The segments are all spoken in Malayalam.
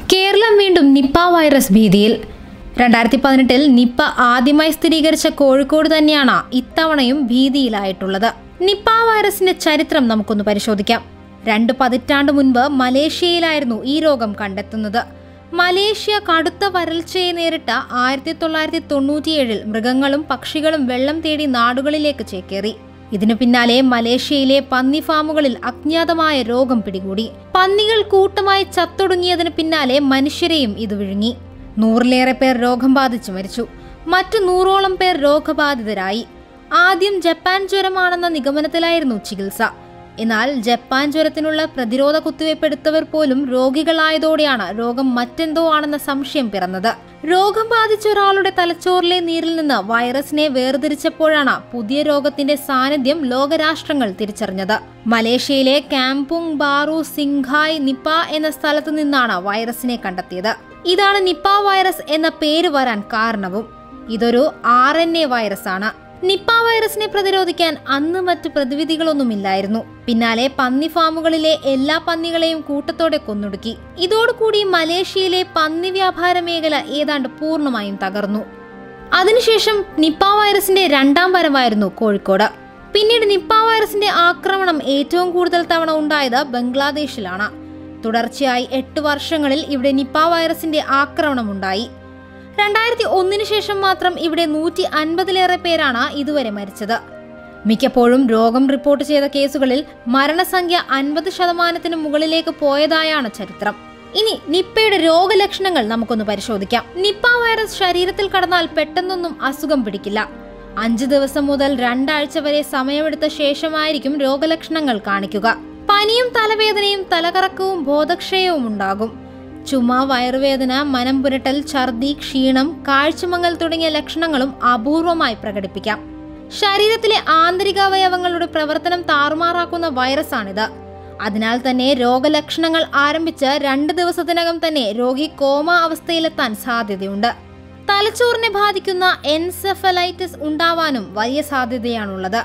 കേരളം വീണ്ടും നിപ്പ വൈറസ് ഭീതിയിൽ രണ്ടായിരത്തി പതിനെട്ടിൽ നിപ്പ ആദ്യമായി സ്ഥിരീകരിച്ച കോഴിക്കോട് തന്നെയാണ് ഇത്തവണയും ഭീതിയിലായിട്ടുള്ളത് നിപ്പ വൈറസിന്റെ ചരിത്രം നമുക്കൊന്ന് പരിശോധിക്കാം രണ്ട് പതിറ്റാണ്ട് മുൻപ് മലേഷ്യയിലായിരുന്നു ഈ രോഗം കണ്ടെത്തുന്നത് മലേഷ്യ കടുത്ത വരൾച്ചയെ നേരിട്ട ആയിരത്തി തൊള്ളായിരത്തി തൊണ്ണൂറ്റിയേഴിൽ മൃഗങ്ങളും പക്ഷികളും വെള്ളം തേടി നാടുകളിലേക്ക് ചേക്കേറി ഇതിനു പിന്നാലെ മലേഷ്യയിലെ പന്നി ഫാമുകളിൽ അജ്ഞാതമായ രോഗം പിടികൂടി പന്നികൾ കൂട്ടമായി ചത്തൊടുങ്ങിയതിന് പിന്നാലെ മനുഷ്യരെയും ഇത് വിഴുങ്ങി നൂറിലേറെ പേർ രോഗം ബാധിച്ചു മരിച്ചു മറ്റു നൂറോളം പേർ രോഗബാധിതരായി ആദ്യം ജപ്പാൻ ജ്വരമാണെന്ന നിഗമനത്തിലായിരുന്നു ചികിത്സ എന്നാൽ ജപ്പാൻ ജ്വരത്തിനുള്ള പ്രതിരോധ കുത്തിവയ്പ് എടുത്തവർ പോലും രോഗികളായതോടെയാണ് രോഗം മറ്റെന്തോ ആണെന്ന സംശയം പിറന്നത് രോഗം ബാധിച്ച ഒരാളുടെ തലച്ചോറിലെ നീരിൽ നിന്ന് വൈറസിനെ വേർതിരിച്ചപ്പോഴാണ് പുതിയ രോഗത്തിന്റെ സാന്നിധ്യം ലോകരാഷ്ട്രങ്ങൾ തിരിച്ചറിഞ്ഞത് മലേഷ്യയിലെ കാമ്പുങ് ബാറു സിംഘായ് നിപ്പ എന്ന സ്ഥലത്തു നിന്നാണ് വൈറസിനെ കണ്ടെത്തിയത് ഇതാണ് നിപ്പ വൈറസ് എന്ന പേര് വരാൻ കാരണവും ഇതൊരു ആർ എൻ എ വൈറസ് ആണ് നിപ്പ വൈറസിനെ പ്രതിരോധിക്കാൻ അന്ന് മറ്റ് പ്രതിവിധികളൊന്നുമില്ലായിരുന്നു പിന്നാലെ പന്നി ഫാമുകളിലെ എല്ലാ പന്നികളെയും കൂട്ടത്തോടെ കൊന്നൊടുക്കി ഇതോടുകൂടി മലേഷ്യയിലെ പന്നി വ്യാപാര മേഖല ഏതാണ്ട് പൂർണ്ണമായും തകർന്നു അതിനുശേഷം നിപ്പ വൈറസിന്റെ രണ്ടാം വരവായിരുന്നു കോഴിക്കോട് പിന്നീട് നിപ്പ വൈറസിന്റെ ആക്രമണം ഏറ്റവും കൂടുതൽ തവണ ഉണ്ടായത് ബംഗ്ലാദേശിലാണ് തുടർച്ചയായി എട്ട് വർഷങ്ങളിൽ ഇവിടെ നിപ്പ വൈറസിന്റെ ആക്രമണം ഉണ്ടായി രണ്ടായിരത്തി ഒന്നിനു ശേഷം മാത്രം ഇവിടെ നൂറ്റി അൻപതിലേറെ പേരാണ് ഇതുവരെ മരിച്ചത് മിക്കപ്പോഴും രോഗം റിപ്പോർട്ട് ചെയ്ത കേസുകളിൽ മരണസംഖ്യ അൻപത് ശതമാനത്തിന് മുകളിലേക്ക് പോയതായാണ് ചരിത്രം ഇനി നിപ്പയുടെ രോഗലക്ഷണങ്ങൾ നമുക്കൊന്ന് പരിശോധിക്കാം നിപ്പ വൈറസ് ശരീരത്തിൽ കടന്നാൽ പെട്ടെന്നൊന്നും അസുഖം പിടിക്കില്ല അഞ്ച് ദിവസം മുതൽ രണ്ടാഴ്ച വരെ സമയമെടുത്ത ശേഷമായിരിക്കും രോഗലക്ഷണങ്ങൾ കാണിക്കുക പനിയും തലവേദനയും തലകറക്കവും ബോധക്ഷയവും ഉണ്ടാകും ചുമ വയറുവേദന മനം പുരട്ടൽ ഛർദി ക്ഷീണം കാഴ്ചമങ്ങൽ തുടങ്ങിയ ലക്ഷണങ്ങളും അപൂർവമായി പ്രകടിപ്പിക്കാം ശരീരത്തിലെ ആന്തരികാവയവങ്ങളുടെ പ്രവർത്തനം താറുമാറാക്കുന്ന വൈറസാണിത് അതിനാൽ തന്നെ രോഗലക്ഷണങ്ങൾ ആരംഭിച്ച് രണ്ട് ദിവസത്തിനകം തന്നെ രോഗി കോമ അവസ്ഥയിലെത്താൻ സാധ്യതയുണ്ട് തലച്ചോറിനെ ബാധിക്കുന്ന എൻസെഫലൈറ്റിസ് ഉണ്ടാവാനും വലിയ സാധ്യതയാണുള്ളത്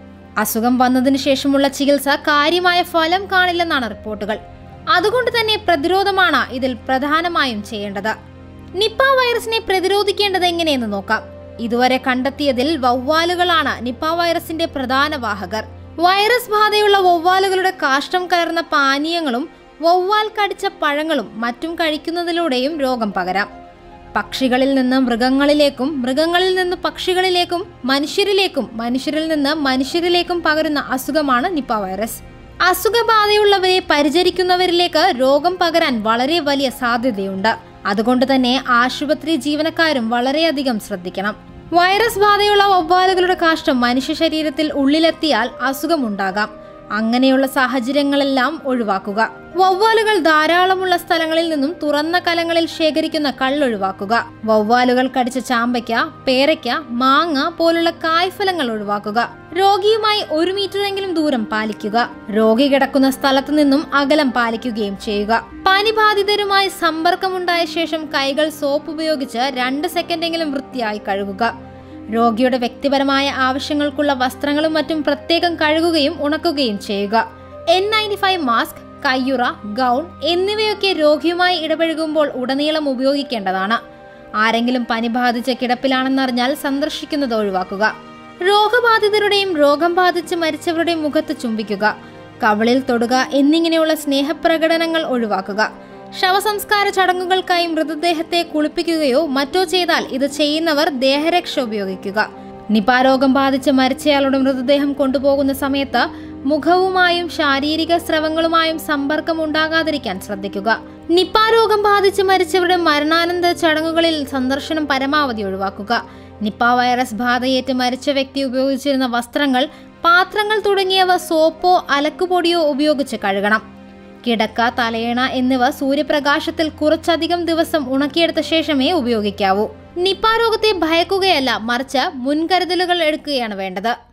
അസുഖം വന്നതിനു ശേഷമുള്ള ചികിത്സ കാര്യമായ ഫലം കാണില്ലെന്നാണ് റിപ്പോർട്ടുകൾ അതുകൊണ്ട് തന്നെ പ്രതിരോധമാണ് ഇതിൽ പ്രധാനമായും ചെയ്യേണ്ടത് നിപ്പ വൈറസിനെ പ്രതിരോധിക്കേണ്ടത് എങ്ങനെയെന്ന് നോക്കാം ഇതുവരെ കണ്ടെത്തിയതിൽ വവ്വാലുകളാണ് നിപ്പ വൈറസിന്റെ പ്രധാന വാഹകർ വൈറസ് ബാധയുള്ള വവ്വാലുകളുടെ കാഷ്ടം കലർന്ന പാനീയങ്ങളും വവ്വാൽ കടിച്ച പഴങ്ങളും മറ്റും കഴിക്കുന്നതിലൂടെയും രോഗം പകരാം പക്ഷികളിൽ നിന്ന് മൃഗങ്ങളിലേക്കും മൃഗങ്ങളിൽ നിന്ന് പക്ഷികളിലേക്കും മനുഷ്യരിലേക്കും മനുഷ്യരിൽ നിന്ന് മനുഷ്യരിലേക്കും പകരുന്ന അസുഖമാണ് നിപ്പ വൈറസ് അസുഖബാധയുള്ളവരെ പരിചരിക്കുന്നവരിലേക്ക് രോഗം പകരാൻ വളരെ വലിയ സാധ്യതയുണ്ട് അതുകൊണ്ട് തന്നെ ആശുപത്രി ജീവനക്കാരും വളരെയധികം ശ്രദ്ധിക്കണം വൈറസ് ബാധയുള്ള വവ്വാലുകളുടെ കാഷ്ടം മനുഷ്യ ശരീരത്തിൽ ഉള്ളിലെത്തിയാൽ അസുഖമുണ്ടാകാം അങ്ങനെയുള്ള സാഹചര്യങ്ങളെല്ലാം ഒഴിവാക്കുക വവ്വാലുകൾ ധാരാളമുള്ള സ്ഥലങ്ങളിൽ നിന്നും തുറന്ന കലങ്ങളിൽ ശേഖരിക്കുന്ന കള്ളൊഴിവാക്കുക വവ്വാലുകൾ കടിച്ച ചാമ്പയ്ക്ക പേരയ്ക്ക മാങ്ങ പോലുള്ള കായ്ഫലങ്ങൾ ഒഴിവാക്കുക രോഗിയുമായി ഒരു മീറ്ററെങ്കിലും ദൂരം പാലിക്കുക രോഗി കിടക്കുന്ന സ്ഥലത്തു നിന്നും അകലം പാലിക്കുകയും ചെയ്യുക പനിബാധിതരുമായി സമ്പർക്കമുണ്ടായ ശേഷം കൈകൾ സോപ്പ് ഉപയോഗിച്ച് രണ്ട് സെക്കൻഡെങ്കിലും വൃത്തിയായി കഴുകുക രോഗിയുടെ വ്യക്തിപരമായ ആവശ്യങ്ങൾക്കുള്ള വസ്ത്രങ്ങളും മറ്റും പ്രത്യേകം കഴുകുകയും ഉണക്കുകയും ചെയ്യുക എൻ നയൻറ്റി ഫൈവ് മാസ്ക് കയ്യുറ ഗൗൺ എന്നിവയൊക്കെ രോഗിയുമായി ഇടപഴകുമ്പോൾ ഉടനീളം ഉപയോഗിക്കേണ്ടതാണ് ആരെങ്കിലും പനി ബാധിച്ച കിടപ്പിലാണെന്നറിഞ്ഞാൽ സന്ദർശിക്കുന്നത് ഒഴിവാക്കുക രോഗബാധിതരുടെയും രോഗം ബാധിച്ച് മരിച്ചവരുടെയും മുഖത്ത് ചുംബിക്കുക കവളിൽ തൊടുക എന്നിങ്ങനെയുള്ള സ്നേഹപ്രകടനങ്ങൾ ഒഴിവാക്കുക ശവസംസ്കാര ചടങ്ങുകൾക്കായി മൃതദേഹത്തെ കുളിപ്പിക്കുകയോ മറ്റോ ചെയ്താൽ ഇത് ചെയ്യുന്നവർ ദേഹരക്ഷ ഉപയോഗിക്കുക നിപ രോഗം ബാധിച്ച് മരിച്ചയാളുടെ മൃതദേഹം കൊണ്ടുപോകുന്ന സമയത്ത് മുഖവുമായും ശാരീരിക സ്രവങ്ങളുമായും സമ്പർക്കം ഉണ്ടാകാതിരിക്കാൻ ശ്രദ്ധിക്കുക നിപ്പ രോഗം ബാധിച്ച് മരിച്ചവരുടെ മരണാനന്തര ചടങ്ങുകളിൽ സന്ദർശനം പരമാവധി ഒഴിവാക്കുക നിപ്പ വൈറസ് ബാധയേറ്റ് മരിച്ച വ്യക്തി ഉപയോഗിച്ചിരുന്ന വസ്ത്രങ്ങൾ പാത്രങ്ങൾ തുടങ്ങിയവ സോപ്പോ അലക്കുപൊടിയോ ഉപയോഗിച്ച് കഴുകണം കിടക്ക തലയണ എന്നിവ സൂര്യപ്രകാശത്തിൽ കുറച്ചധികം ദിവസം ഉണക്കിയെടുത്ത ശേഷമേ ഉപയോഗിക്കാവൂ നിപ്പ രോഗത്തെ ഭയക്കുകയല്ല മറിച്ച് മുൻകരുതലുകൾ എടുക്കുകയാണ് വേണ്ടത്